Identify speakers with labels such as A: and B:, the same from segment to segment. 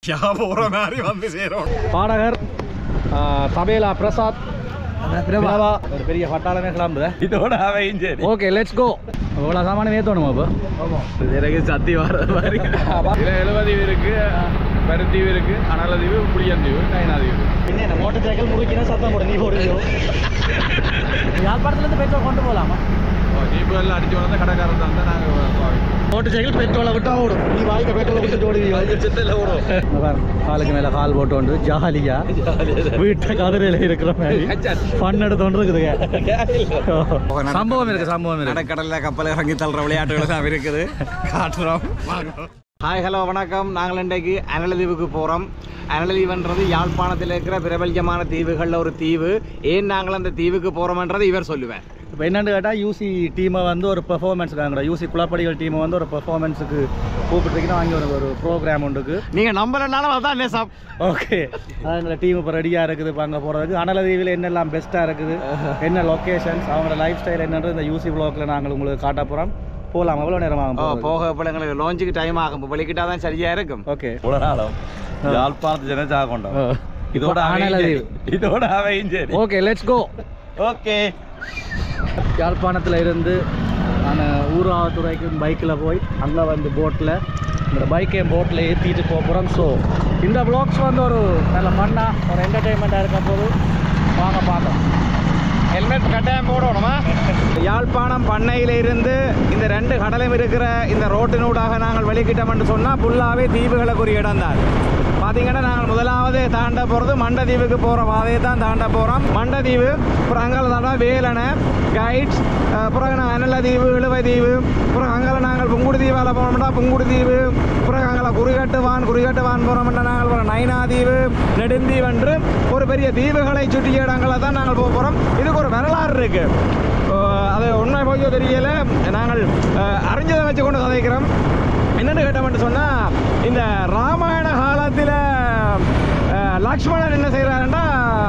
A: போற மாதிரி வந்து சேரும்
B: பாடகர் ஆ, தபேலா பிரசாத் பிரபா ஒரு பெரிய பட்டாளமே கிளம்புது
A: இதோட அவையும் சரி
B: ஓகே லெட்ஸ் கோ இவ்வளோ சாமான ஏற்றணுமா இப்போ
A: எனக்கு சத்தி வர மாதிரி இதுல எழுபதீவு இருக்கு பருத்தீவு இருக்கு அனலதீவு புளியந்தீவு கைனாதீவு
B: என்ன மோட்டர் சைக்கிள் முறுக்கினா சத்தம் போட நீ போடுவியோ யாழ்ப்பாணத்துலேருந்து பெட்ரோல் கொண்டு போகலாமா
A: ஜீப்பு எல்லாம் அடிச்சு வந்தா கடைக்காரன் தான் நாங்கள்
B: மோட்டர் சைக்கிள் பெட்ரோலை விட்டா ஓடும் நீ வாய்க்க பெட்ரோலை விட்டு ஓடுவியோ
A: சித்தில ஓடும்
B: காலுக்கு மேலே கால் போட்டு வந்து ஜாலியா வீட்டை கதிரையில் இருக்கிற மாதிரி ஃபன் எடுத்தோண்டு இருக்குதுங்க சம்பவம் இருக்கு சம்பவம் இருக்கு
A: கடற்கடல்ல கப்பல் இறங்கி தள்ளுற விளையாட்டுகள் தான் இருக்குது காட்டுறோம் ஹாய் ஹலோ வணக்கம் நாங்கள் இன்றைக்கு அனலதீவுக்கு போகிறோம் அனலதீவுன்றது யாழ்ப்பாணத்தில் இருக்கிற பிரபல்யமான தீவுகளில் ஒரு தீவு ஏன் நாங்கள் அந்த தீவுக்கு போகிறோம்ன்றது இவர் சொல்லுவேன்
B: இப்போ என்னன்னு கேட்டால் யூசி டீமை வந்து ஒரு பெர்ஃபார்மன்ஸ் நாங்கள் யூசி குளப்படிகள் டீமை வந்து ஒரு பெர்ஃபார்மன்ஸுக்கு கூப்பிட்டுருக்கீங்கன்னா அங்கே ஒரு ஒரு ப்ரோக்ராம் உண்டுக்கு
A: நீங்கள் நம்பலனாலும் அதான் நேசம்
B: ஓகே அதனால டீம் இப்போ ரெடியாக இருக்குது இப்போ அங்கே போகிறதுக்கு அனலதீவில் என்னெல்லாம் பெஸ்ட்டாக இருக்குது என்ன லொக்கேஷன்ஸ் அவங்களோட லைஃப் ஸ்டைல் என்னன்றது இந்த யூசி வ்ளாகில் நாங்கள் உங்களுக்கு காட்ட போகிறோம் போகலாம் எவ்வளோ நேரம்
A: ஓ
B: ஆகும்
A: போக இப்போ எங்களுக்கு லோஞ்சுக்கு டைம் ஆகும் இப்போ வெளிக்கிட்டா தான் சரியாக இருக்கும்
B: ஓகே
A: உலகாலம் யாழ்ப்பாணத்து ஜனஜா கொண்டோம் இதோட
B: அனலதீவு
A: இதோட அவையும் சரி
B: ஓகே லெட்ஸ் கோ
A: ஓகே
B: யாழ்ப்பாணத்தில் இருந்து நான் ஊராவத்துறைக்கு பைக்கில் போய் அங்கே வந்து போட்டில் இந்த பைக்கை போட்டில் ஏற்றிட்டு போகிறோம் ஸோ இந்த வ்ளாக்ஸ் வந்து ஒரு நல்ல மண்ணாக ஒரு என்டர்டெயின்மெண்ட்டாக இருக்க போது வாங்க பார்க்கலாம்
A: ஹெல்மெட் கட்டாயம் போடணுமா யாழ்ப்பாணம் பண்ணையில இருந்து இந்த ரெண்டு கடலும் இருக்கிற இந்த ரோட்டினூடாக நாங்கள் வெளிக்கிட்டோம்னு சொன்னால் ஃபுல்லாகவே தீவுகளுக்குரிய இடம் தான் பார்த்தீங்கன்னா நாங்கள் முதலாவது தாண்ட போகிறது மண்டதீவுக்கு போகிற பாதையை தான் தாண்ட போகிறோம் மண்டதீவு அப்புறம் அங்கே தாண்டா வேலனை கைட்ஸ் அப்புறம் நான் அனலதீவு இழுவைதீவு அப்புறம் அங்கே நாங்கள் புங்குடு தீவால் போனோம்னா புங்குடு தீவு அப்புறம் அங்கே குறிகட்டுவான் குறிகட்டுவான் போனோம்னா நாங்கள் அப்புறம் நைனாதீவு நெடுந்தீவு என்று ஒரு பெரிய தீவுகளை சுற்றிய இடங்களை தான் நாங்கள் போக போகிறோம் இதுக்கு ஒரு வரலாறு இருக்கு அஹ் அது உண்மை போயோ தெரியல நாங்கள் அஹ், அறிஞ்சதை வச்சு கொண்டு கதைக்கிறோம் என்னென்னு கேட்டோம்னு சொன்னால் இந்த ராமாயண காலத்தில் லக்ஷ்மணன் என்ன செய்கிறாருன்னா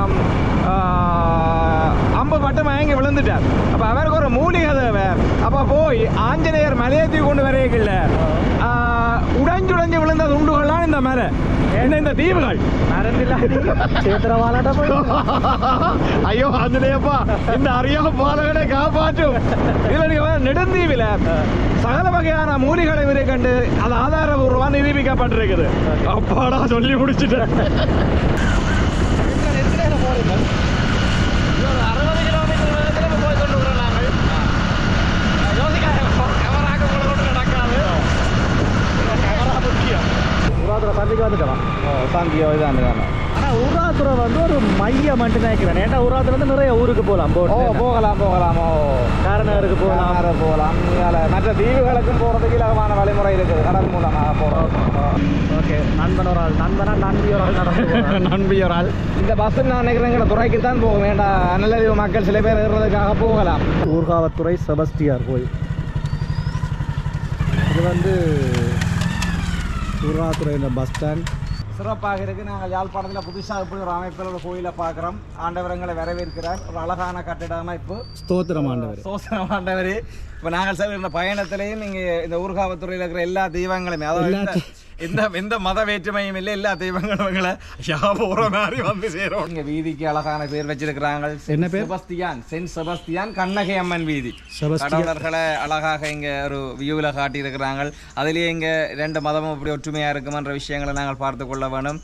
A: அம்பு பட்டு மயங்கி விழுந்துட்டார் அப்போ அவருக்கு ஒரு மூலிகை தேவை அப்போ போய் ஆஞ்சநேயர் மலையை தூக்கி கொண்டு வரையில உடைஞ்சுடைஞ்சு விழுந்த துண்டுகள்லாம் இந்த மலை என்ன இந்த தீவுகள்
B: சேத்திரவாலாட்ட போய்
A: ஐயோ ஆஞ்சநேயப்பா இந்த அறியாம பாலகனை காப்பாற்றும் இதுல நீங்க வந்து நெடுந்தீவில சகல வகையான மூலிகளை விரை கண்டு அது ஆதாரபூர்வமா நிரூபிக்கப்பட்டிருக்குது அப்பாடா சொல்லி முடிச்சுட்டேன் அறுபது கிலோமீட்டர் வேகத்தில் போய் கொண்டு வரோம் நாங்கள் யோசிக்காத கேமராக்கு கொண்டு நடக்காது கேமரா முக்கியம்
B: ஊராத்துறை சந்தைக்கு வந்துட்டோம்
A: சாந்தியோ இதான்
B: ஆனால் ஊராத்துறை வந்து ஒரு மையம் மட்டும் நினைக்கிறேன் ஏன்டா ஊராத்துறை வந்து நிறைய ஊருக்கு போகலாம்
A: ஓ
B: போட்
A: போகலாம் போகலாம் ஓ
B: காரநகருக்கு போகலாம்
A: போகலாம் போகலாம் இங்கால மற்ற தீவுகளுக்கும் போகிறதுக்கு இலகுமான வழிமுறை இருக்குது கடல் மூலமாக போகிறோம்
B: ஓகே நண்பன் ஒரு ஆள் நண்பனா நண்பி ஒரு ஆள் நடந்து போறான்.
A: நண்பியரால் இந்த பஸ் நான் நினைக்கிறேன் துறைக்கு தான் போக வேண்டாம் நல்லதீவு மக்கள் சில பேர் ஏறுறதுக்காக போகலாம்
B: ஊர்காவத்துறை செபஸ்டியார் கோயில் இது வந்து ஊர்காவத்துறை இந்த பஸ் ஸ்டாண்ட்
A: சிறப்பாக இருக்கு நாங்கள் யாழ்ப்பாணத்தில் புதுசாக இப்படி ஒரு அமைப்பில் ஒரு கோயிலை பார்க்குறோம் ஆண்டவரங்களை வரவேற்கிறார் ஒரு அழகான கட்டிட அமைப்பு
B: ஸ்தோத்திரம் ஆண்டவர்
A: சோசனம் ஆண்டவர் இப்போ நாங்கள் செல்கிற பயணத்திலையும் இங்கே இந்த ஊர்காவத்துறையில் இருக்கிற எல்லா தெய்வங்களுமே அதாவது எந்த- எந்த எந்த மத வேற்றுமையும் இல்லை எல்லா தெய்வங்களும் எங்களை போகிற மாதிரி வந்து சேரும் இங்கே வீதிக்கு அழகான பேர் வச்சிருக்கிறாங்க
B: என்ன பேர்?
A: Sebastian saint Sebastian Kannagai Amman வீதி
B: செபஸ்தியான்.
A: கடவுளர்களை அழகாக இங்கே ஒரு வியூவில் காட்டியிருக்கிறாங்க அதுலேயே இங்கே ரெண்டு மதமும் இப்படி ஒற்றுமையாக இருக்குமன்ற விஷயங்களை நாங்கள் பார்த்து கொள்ள வேணும்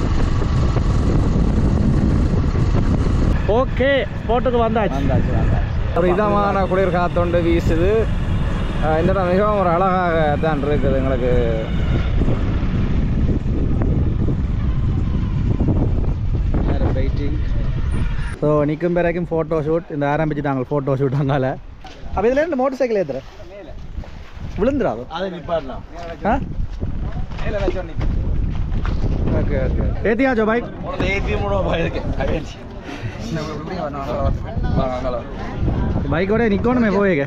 B: ஓகே போட்டுக்கு வந்தாச்சு
A: வந்தாச்சு வந்தாச்சு ஒரு இதமான குளிர் காத்தொண்டு வீசுது அஹ் இந்த இடம் மிகவும் ஒரு அழகாக தான் இருக்குது எங்களுக்கு
B: வெயிட்டிங் ஸோ நிற்கும் பிறகும் ஃபோட்டோ ஷூட் இந்த ஆரம்பிச்சுட்டாங்க ஃபோட்டோ ஷூட் அங்கால அப்போ இதில் ரெண்டு மோட்டர் சைக்கிள் ஏற்றுற விழுந்துடாது
A: அதை நிப்பாடலாம்
B: ஆ
A: மேலே வச்சோம்
B: ஓகே ஓகே ஏற்றியாச்சோ பைக்
A: ஏற்றி மூணு போயிருக்கு
B: பைக்கோட நிற்கணுமே போயிங்க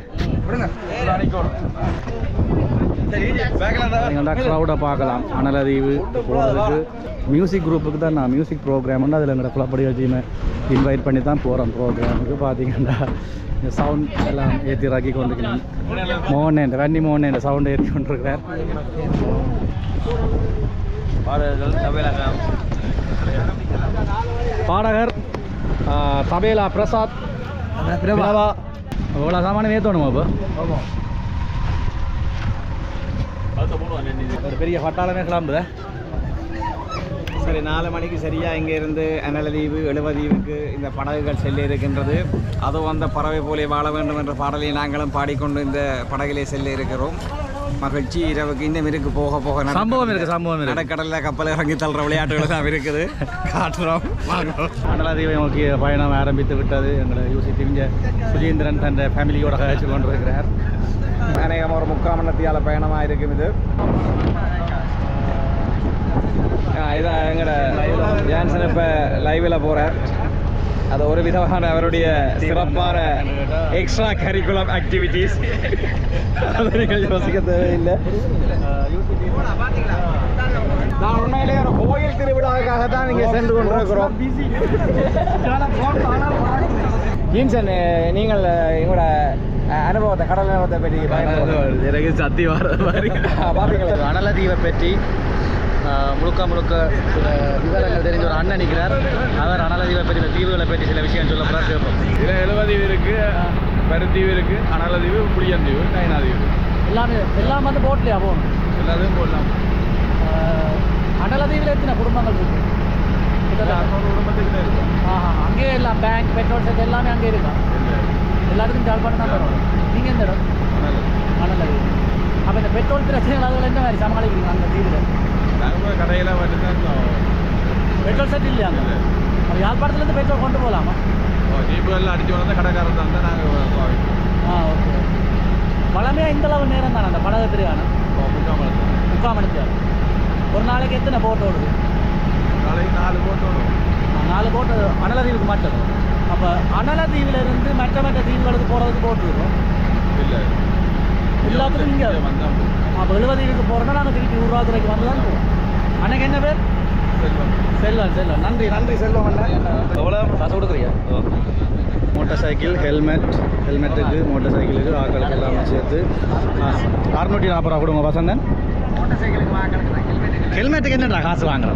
B: நீங்கள் க்ரௌடை பார்க்கலாம் அனலதீவு போகிறதுக்கு மியூசிக் குரூப்புக்கு தான் நான் மியூசிக் ப்ரோக்ராம் அதில் எங்களோட குளப்படிகள் டீமை இன்வைட் பண்ணி தான் போகிறோம் ப்ரோக்ராமுக்கு பார்த்தீங்கன்னா இந்த சவுண்ட் எல்லாம் ஏற்றி இறக்கி கொண்டிருக்கிறேன் மோகன் வன்னி மோகன் சவுண்ட் ஏற்றி கொண்டிருக்கிறார்
A: பாடல்கள் தமிழகம்
B: பாடகர் ஆ, தபேலா பிரசாத் பிரபா இவ்வளோ சாமானம் ஏற்றணுமா இப்போ ஒரு பெரிய பட்டாளமே கிளம்புதே
A: சரி நாலு மணிக்கு சரியா இங்கே இருந்து அனலதீவு எழுவதீவுக்கு இந்த படகுகள் செல்ல இருக்கின்றது அதுவும் அந்த பறவை போலே வாழ வேண்டும் என்ற பாடலை நாங்களும் பாடிக்கொண்டு இந்த படகிலே செல்ல இருக்கிறோம் மகிழ்ச்சி இரவுக்கு இன்னும் இருக்கு போக போக நட-
B: சம்பவம் இருக்கு சம்பவம் இருக்கு
A: நடுக்கடல்ல கப்பல் இறங்கி தள்ளுற விளையாட்டுகள் தான் இருக்குது காட்டுறோம் வாங்குறோம்
B: அனலாதீவை நோக்கிய பயணம் ஆரம்பித்து விட்டது எங்களை யூசி தெரிஞ்ச சுஜீந்திரன் தன் ஃபேமிலியோட கழிச்சு கொண்டிருக்கிறார்
A: அநேகமாக ஒரு முக்கால் மணி நேரத்தியால பயணமாக இருக்கும் இது ஆ, இதான் எங்களோட ஜான்சன் இப்போ லைவில் போகிறார் அது ஒரு விதமான அவருடைய சிறப்பான எக்ஸ்ட்ரா கரிக்குலம் ஆக்டிவிட்டீஸ் அதை நீங்கள் யோசிக்க தேவையில்லை நான் உண்மையிலேயே ஒரு கோயில் திருவிழாவுக்காக தான் இங்கே சென்று கொண்டிருக்கிறோம் ஜீன்சன் நீங்கள் எங்களோட அனுபவத்தை கடல் அனுபவத்தை பற்றி பயன்படுத்த
B: எனக்கு சத்தி வர மாதிரி
A: பார்த்தீங்களா
B: அனலதீவை பற்றி ஆஹ், முழுக்க முழுக்க சில விவரங்கள் தெரிஞ்ச ஒரு அண்ணன் நிற்கிறார் அவர் அனலதீவை பற்றி இந்த தீவுகளை பற்றி சில விஷயம் சொல்ல போகிறார் கேட்போம்
A: இதில் எழுவதீவு இருக்கு பருத்தீவு இருக்கு அனலதீவு புளியந்தீவு நயனாதீவு
B: எல்லாமே எல்லாம் வந்து போட்லையா போகணும்
A: எல்லாத்தையும் போடலாம்
B: அனலதீவில் எத்தனை குடும்பங்கள் இருக்கு
A: அறுநூறு குடும்பத்துக்கிட்ட இருக்கும்
B: ஆஹா அங்கேயே எல்லாம் பேங்க் பெட்ரோல் செட் எல்லாமே அங்கே இருக்கா எல்லாத்துக்கும் ஜாழ்ப்பாணம் தான் வரும் நீங்கள் எந்த இடம் அனலதீவு அப்போ இந்த பெட்ரோல் பிரச்சனைகள் அதில் என்ன மாதிரி சமாளிக்கிறீங்க அந்த தீவில்
A: நாங்கள் கடையில் மட்டும்தான்
B: பெட்ரோல் செட் இல்லையா அங்கே அப்போ யாழ்ப்பாணத்துலேருந்து பெட்ரோல் கொண்டு போகலாமா
A: ஜீப்புகளில் அடிச்சு வந்தால் கடைக்காரர் தான் தான் நாங்கள்
B: ஆ ஓகே பழமையாக இந்த அளவு நேரம் தானே அந்த படகு திருவான முக்கால் மணி நேரம் ஒரு நாளைக்கு எத்தனை போட் ஓடுது
A: நாளைக்கு நாலு போட்டு வரும்
B: ஆ, நாலு போட்டு அனலதீவுக்கு மட்டும் அப்போ அனலதீவில் இருந்து மற்ற மற்ற தீவுகளுக்கு போகிறதுக்கு போட்டு இருக்கும்
A: இல்லை
B: எல்லாத்துக்கும் இங்கே
A: வந்தோம்
B: அப்போ எழுபதீவுக்கு போகிறோன்னா நாங்கள் திருப்பி உருவாதுறைக்கு வந்து தான் போவோம் அன்னைக்கு என்ன பேர்
A: செல்வம்
B: செல்வன் செல்வன் நன்றி நன்றி செல்வம் அண்ணன்
A: எவ்வளோ
B: காசு கொடுக்குறியா மோட்டார் சைக்கிள் ஹெல்மெட் ஹெல்மெட்டுக்கு மோட்டார் சைக்கிளுக்கு ஆக்களுக்கு எல்லாமே சேர்த்து அறுநூற்றி நாற்பது ரூபா கொடுங்க வசந்தன் ஹெல்மெட்டுக்கு என்னடா காசு வாங்குறோம்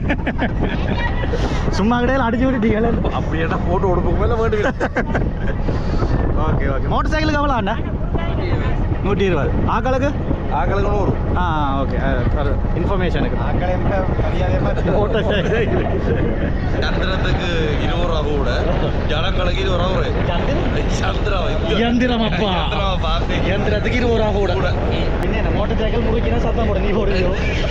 B: சும்மா கடையில் அடிச்சு விட்டுட்டீங்களே
A: அப்படி என்ன போட்டு உடுப்புக்கு மேலே வேண்டுங்க
B: ஓகே ஓகே மோட்டார் சைக்கிளுக்கு எவ்வளோ அண்ணா நூற்றி இருபது ஆக்களுக்கு
A: ஆக்களுக்கு நூறு
B: ஆ ஓகே இன்ஃபர்மேஷனுக்கு
A: ஆக்களே
B: மோட்டார் சைக்கிள்
C: சந்திரத்துக்கு இருபது ரூபா கூட ஜனங்களுக்கு இருபது ரூபா கூட சந்திரம்
B: இயந்திரம் அப்பா இயந்திரத்துக்கு இருபது ரூபா கூட என்ன மோட்டார் சைக்கிள் முடிக்கினா சத்தம் போட நீ போடுவியோ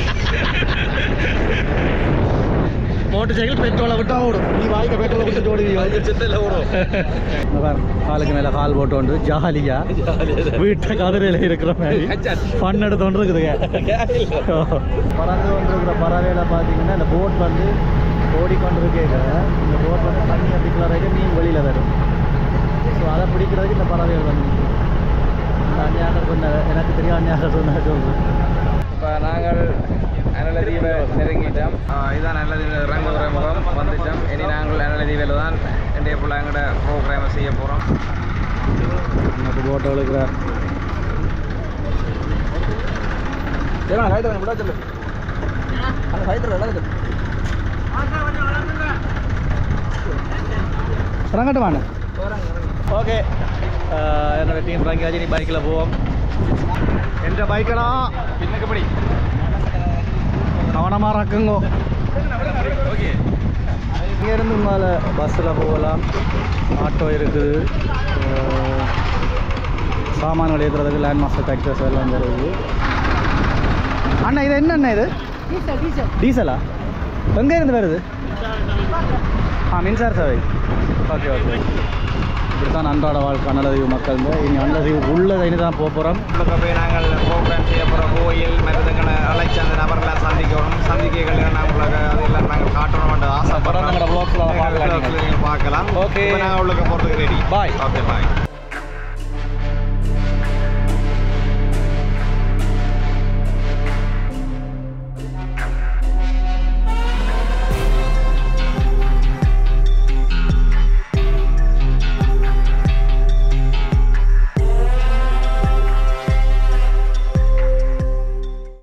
B: மோட்டார் சைக்கிள் பெட்ரோலை விட்டா ஓடும் நீ வாய்க்க பெட்ரோலை விட்டு ஓடுவியோ
C: சித்தில ஓடும்
B: காலுக்கு மேல கால் போட்டு வந்து ஜாலியா வீட்டை கதிரையில இருக்கிற மாதிரி ஃபன் எடுத்து இருக்குதுங்க பறந்து கொண்டிருக்கிற பறவையில பார்த்தீங்கன்னா இந்த போட் வந்து ஓடிக்கொண்டிருக்கேங்க இந்த போட் வந்து தண்ணி அப்படிக்கிற வரைக்கும் மீன் வெளியில வரும் ஸோ அதை பிடிக்கிறதுக்கு இந்த பறவைகள் வந்து நிக்கும். இந்த அந்நியாசர் சொன்ன எனக்கு தெரியும் அந்நியாசர் சொன்ன சொல்றேன்
A: இப்போ நாங்கள் அனலதீவை நெருங்கிட்டோம் ஆ, இதுதான் அனலதீவு ரங்க துறைமுகம் வந்துட்டோம் இனி நாங்கள் அனலதீவில் தான் இன்றைய ஃபுல்லாக எங்களோட ப்ரோக்ராமை செய்ய போகிறோம்
B: நமக்கு போட்டோ எடுக்கிறார் இறங்கட்டும் வாங்க ஓகே என்னோட டீம் இறங்கியாச்சு நீ பைக்கில் போவோம் என்ற பைக்கடா
A: பின்னுக்கு படி
B: கவனமாக இறக்குங்கோ இங்கேருந்து மேலே பஸ்ஸில் போகலாம் ஆட்டோ இருக்குது அஹ், சாமான்கள் ஏற்றுறதுக்கு லேண்ட் மாஸ்டர் டாக்டர்ஸ் எல்லாம் இருக்குது அண்ணா இது என்ன அண்ணா இது டீசலா எங்கே இருந்து வருது ஆ மின்சார சேவை ஓகே ஓகே இப்படித்தான் அன்றாட வாழ்க்கை அன்னலதீவு மக்கள் இனி அன்னலதீவு உள்ளதை இனி தான் போக போகிறோம்
A: உள்ளுக்கு போய் நாங்கள் ப்ரோக்ராம் செய்ய போகிற கோயில் மருந்துங்களை அழைச்சி அந்த நபர்களை சந்திக்கணும் சந்திக்கைகள் நாங்கள் அதெல்லாம் நாங்கள் காட்டணும்
B: அப்புறம்
A: ஆசைப்படுறோம்
B: நம்மளோட vlogsல பார்க்கலாம் நீங்க.
A: நீங்கள் பார்க்கலாம்
B: Okay.
A: இப்போ நாங்கள் உள்ளுக்கு போகிறதுக்கு ரெடி
B: Bye.
A: Okay bye